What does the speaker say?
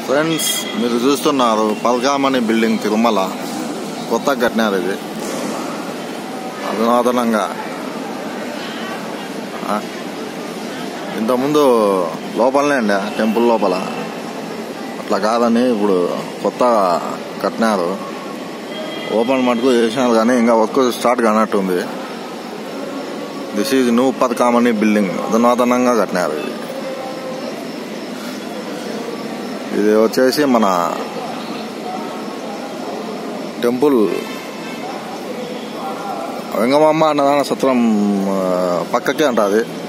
friends మీరు చూస్తున్నారు పల్కామణి building Tirumala కొత్తగా కట్టినారు ఇది అధునాతనంగా ఆ, ఇంతకుముందు లోపలనే అండి టెంపుల్ లోపల అట్లా కాదని ఇప్పుడు కొత్త కట్టినారు ఓపెన్ మటుకు చేసినారు కానీ ఇంకా వర్క్ స్టార్ట్ కానట్టుంది దిస్ ఈజ్ న్యూ పథకామణి బిల్డింగ్ అధునాతనంగా కట్టినారు ఇది ఇది వచ్చేసి మన టెంపుల్ వెంగమమ్మ అన్నదాన సత్రం ఆ, పక్కకే ఉంటుంది